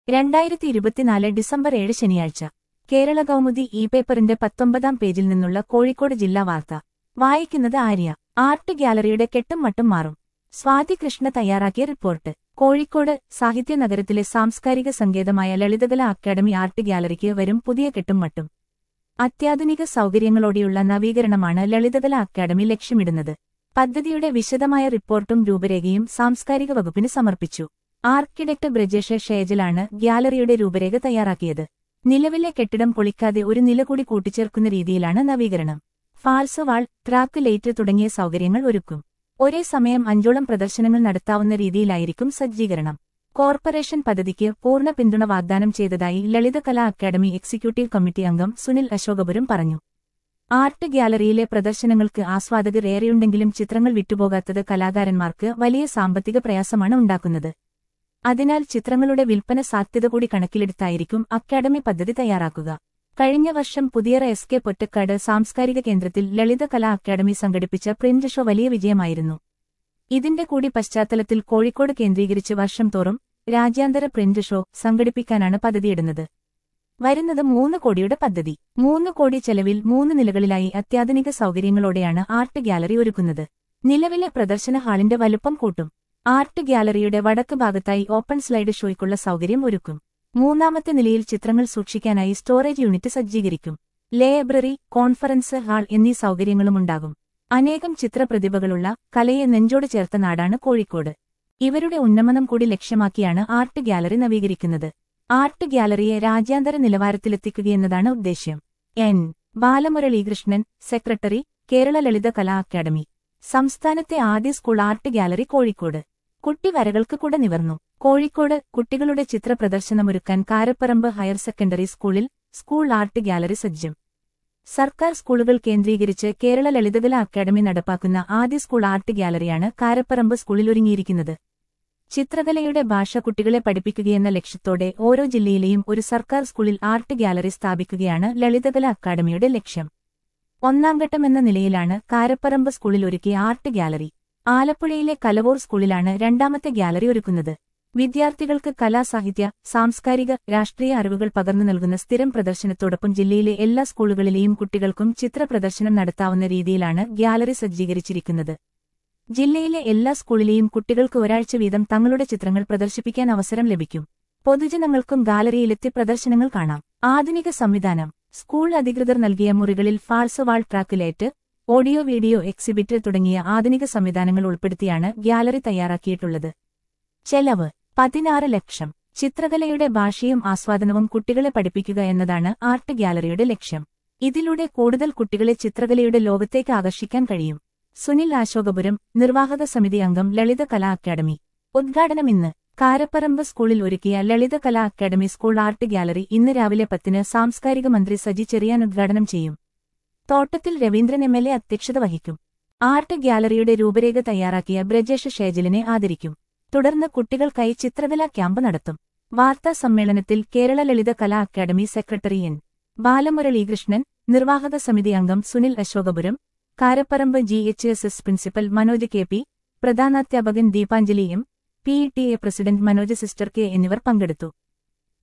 രണ്ടായിരത്തി ഇരുപത്തിനാല് ഡിസംബർ ഏഴ് ശനിയാഴ്ച കേരള കൗമുദി ഇ പേപ്പറിന്റെ പത്തൊമ്പതാം പേജിൽ നിന്നുള്ള കോഴിക്കോട് ജില്ലാ വാർത്ത വായിക്കുന്നത് ആര്യ ആർട്ട് ഗ്യാലറിയുടെ കെട്ടും മട്ടും മാറും സ്വാതി കൃഷ്ണ തയ്യാറാക്കിയ റിപ്പോർട്ട് കോഴിക്കോട് സാഹിത്യനഗരത്തിലെ സാംസ്കാരിക സങ്കേതമായ ലളിതകല അക്കാദമി ആർട്ട് ഗ്യാലറിക്ക് വരും പുതിയ കെട്ടും മട്ടും അത്യാധുനിക സൗകര്യങ്ങളോടെയുള്ള നവീകരണമാണ് ലളിതകല അക്കാദമി ലക്ഷ്യമിടുന്നത് പദ്ധതിയുടെ വിശദമായ റിപ്പോർട്ടും രൂപരേഖയും സാംസ്കാരിക വകുപ്പിന് സമർപ്പിച്ചു ആർക്കിടെക്ട് ബ്രജേഷ് ഷേജലാണ് ഗ്യാലറിയുടെ രൂപരേഖ തയ്യാറാക്കിയത് നിലവിലെ കെട്ടിടം പൊളിക്കാതെ ഒരു നില കൂടി കൂട്ടിച്ചേർക്കുന്ന രീതിയിലാണ് നവീകരണം ഫാൾസ് വാൾ ട്രാക്ക് ലൈറ്റ് തുടങ്ങിയ സൗകര്യങ്ങൾ ഒരുക്കും ഒരേ സമയം അഞ്ചോളം പ്രദർശനങ്ങൾ നടത്താവുന്ന രീതിയിലായിരിക്കും സജ്ജീകരണം കോർപ്പറേഷൻ പദ്ധതിക്ക് പൂർണ്ണ പിന്തുണ വാഗ്ദാനം ചെയ്തതായി ലളിതകലാ അക്കാദമി എക്സിക്യൂട്ടീവ് കമ്മിറ്റി അംഗം സുനിൽ അശോകപുരം പറഞ്ഞു ആർട്ട് ഗ്യാലറിയിലെ പ്രദർശനങ്ങൾക്ക് ആസ്വാദകർ ഏറെയുണ്ടെങ്കിലും ചിത്രങ്ങൾ വിട്ടുപോകാത്തത് കലാകാരന്മാർക്ക് വലിയ സാമ്പത്തിക പ്രയാസമാണ് ഉണ്ടാക്കുന്നത് അതിനാൽ ചിത്രങ്ങളുടെ വിൽപ്പന സാധ്യത കൂടി കണക്കിലെടുത്തായിരിക്കും അക്കാദമി പദ്ധതി തയ്യാറാക്കുക കഴിഞ്ഞ വർഷം പുതിയറ എസ് കെ പൊറ്റക്കാട് സാംസ്കാരിക കേന്ദ്രത്തിൽ ലളിത കലാ അക്കാദമി സംഘടിപ്പിച്ച പ്രിന്റ് ഷോ വലിയ വിജയമായിരുന്നു ഇതിന്റെ കൂടി പശ്ചാത്തലത്തിൽ കോഴിക്കോട് കേന്ദ്രീകരിച്ച് വർഷം തോറും രാജ്യാന്തര പ്രിന്റ് ഷോ സംഘടിപ്പിക്കാനാണ് പദ്ധതിയിടുന്നത് വരുന്നത് മൂന്ന് കോടിയുടെ പദ്ധതി മൂന്ന് കോടി ചെലവിൽ മൂന്ന് നിലകളിലായി അത്യാധുനിക സൗകര്യങ്ങളോടെയാണ് ആർട്ട് ഗ്യാലറി ഒരുക്കുന്നത് നിലവിലെ പ്രദർശന ഹാളിന്റെ വലുപ്പം കൂട്ടും ആർട്ട് ഗ്യാലറിയുടെ വടക്ക് ഭാഗത്തായി ഓപ്പൺ സ്ലൈഡ് ഷോയ്ക്കുള്ള സൗകര്യം ഒരുക്കും മൂന്നാമത്തെ നിലയിൽ ചിത്രങ്ങൾ സൂക്ഷിക്കാനായി സ്റ്റോറേജ് യൂണിറ്റ് സജ്ജീകരിക്കും ലൈബ്രറി കോൺഫറൻസ് ഹാൾ എന്നീ സൗകര്യങ്ങളുമുണ്ടാകും അനേകം ചിത്രപ്രതിഭകളുള്ള കലയെ നെഞ്ചോട് ചേർത്ത നാടാണ് കോഴിക്കോട് ഇവരുടെ ഉന്നമനം കൂടി ലക്ഷ്യമാക്കിയാണ് ആർട്ട് ഗ്യാലറി നവീകരിക്കുന്നത് ആർട്ട് ഗ്യാലറിയെ രാജ്യാന്തര നിലവാരത്തിലെത്തിക്കുകയെന്നതാണ് ഉദ്ദേശ്യം N Balamuralikrishnan secretary Kerala Lalitha Kala academy സംസ്ഥാനത്തെ ആദ്യ സ്കൂൾ ആർട്ട് ഗ്യാലറി കോഴിക്കോട് കുട്ടി വരകൾക്ക് കൂടെ നിവർന്നു കോഴിക്കോട് കുട്ടികളുടെ ചിത്ര പ്രദർശനമൊരുക്കാൻ കാരപ്പറമ്പ് ഹയർ സെക്കൻഡറി സ്കൂളിൽ സ്കൂൾ ആർട്ട് ഗ്യാലറി സജ്ജം സർക്കാർ സ്കൂളുകൾ കേന്ദ്രീകരിച്ച് കേരള ലളിതകല അക്കാദമി നടപ്പാക്കുന്ന ആദ്യ സ്കൂൾ ആർട്ട് ഗ്യാലറിയാണ് കാരപ്പറമ്പ് സ്കൂളിൽ ഒരുങ്ങിയിരിക്കുന്നത് ചിത്രകലയുടെ ഭാഷ കുട്ടികളെ പഠിപ്പിക്കുകയെന്ന ലക്ഷ്യത്തോടെ ഓരോ ജില്ലയിലെയും ഒരു സർക്കാർ സ്കൂളിൽ ആർട്ട് ഗ്യാലറി സ്ഥാപിക്കുകയാണ് ലളിതകല അക്കാദമിയുടെ ലക്ഷ്യം ഒന്നാം ഘട്ടം എന്ന നിലയിലാണ് കാരപ്പറമ്പ് സ്കൂളിൽ ഒരുക്കിയ ആർട്ട് ഗ്യാലറി ആലപ്പുഴയിലെ കലവൂർ സ്കൂളിലാണ് രണ്ടാമത്തെ ഗ്യാലറി ഒരുക്കുന്നത് വിദ്യാർത്ഥികൾക്ക് കലാസാഹിത്യ സാംസ്കാരിക രാഷ്ട്രീയ അറിവുകൾ പകർന്നു നൽകുന്ന സ്ഥിരം പ്രദർശനത്തോടൊപ്പം ജില്ലയിലെ എല്ലാ സ്കൂളുകളിലെയും കുട്ടികൾക്കും ചിത്ര പ്രദർശനം നടത്താവുന്ന രീതിയിലാണ് ഗ്യാലറി സജ്ജീകരിച്ചിരിക്കുന്നത് ജില്ലയിലെ എല്ലാ സ്കൂളിലെയും കുട്ടികൾക്ക് ഒരാഴ്ച വീതം തങ്ങളുടെ ചിത്രങ്ങൾ പ്രദർശിപ്പിക്കാൻ അവസരം ലഭിക്കും പൊതുജനങ്ങൾക്കും ഗാലറിയിലെത്തി പ്രദർശനങ്ങൾ കാണാം ആധുനിക സംവിധാനം സ്കൂൾ അധികൃതർ നൽകിയ മുറികളിൽ ഫാൾസ് വാൾ ട്രാക്കുലേറ്റ് ഓഡിയോ വീഡിയോ എക്സിബിറ്റ് തുടങ്ങിയ ആധുനിക സംവിധാനങ്ങൾ ഉൾപ്പെടുത്തിയാണ് ഗ്യാലറി തയ്യാറാക്കിയിട്ടുള്ളത് ചെലവ് പതിനാറ് ലക്ഷം ചിത്രകലയുടെ ഭാഷയും ആസ്വാദനവും കുട്ടികളെ പഠിപ്പിക്കുക എന്നതാണ് ആർട്ട് ഗ്യാലറിയുടെ ലക്ഷ്യം ഇതിലൂടെ കൂടുതൽ കുട്ടികളെ ചിത്രകലയുടെ ലോകത്തേക്ക് ആകർഷിക്കാൻ കഴിയും സുനിൽ അശോകപുരം നിർവാഹക സമിതി അംഗം ലളിത കലാ അക്കാദമി ഉദ്ഘാടനം ഇന്ന് കാരപ്പറമ്പ് സ്കൂളിൽ ഒരുക്കിയ Lalitha Kala academy school art gallery ഇന്ന് രാവിലെ പത്തിന് സാംസ്കാരിക മന്ത്രി സജി ചെറിയാൻ ഉദ്ഘാടനം ചെയ്യും തോട്ടത്തിൽ രവീന്ദ്രൻ എം എൽ എ അധ്യക്ഷത വഹിക്കും ആർട്ട് ഗ്യാലറിയുടെ രൂപരേഖ തയ്യാറാക്കിയ ബ്രജേഷ് ഷേജലിനെ ആദരിക്കും തുടർന്ന് കുട്ടികൾക്കായി ചിത്രകലാ ക്യാമ്പ് നടത്തും വാർത്താ സമ്മേളനത്തിൽ Kerala Lalitha Kala academy secretary N Balamuralikrishnan നിർവാഹക സമിതി അംഗം Sunil Ashokapuram Karaparamba G H S S principal Manoj K P പ്രധാനാധ്യാപകൻ Deepanjali M P T A president Manoj sister K എന്നിവർ പങ്കെടുത്തു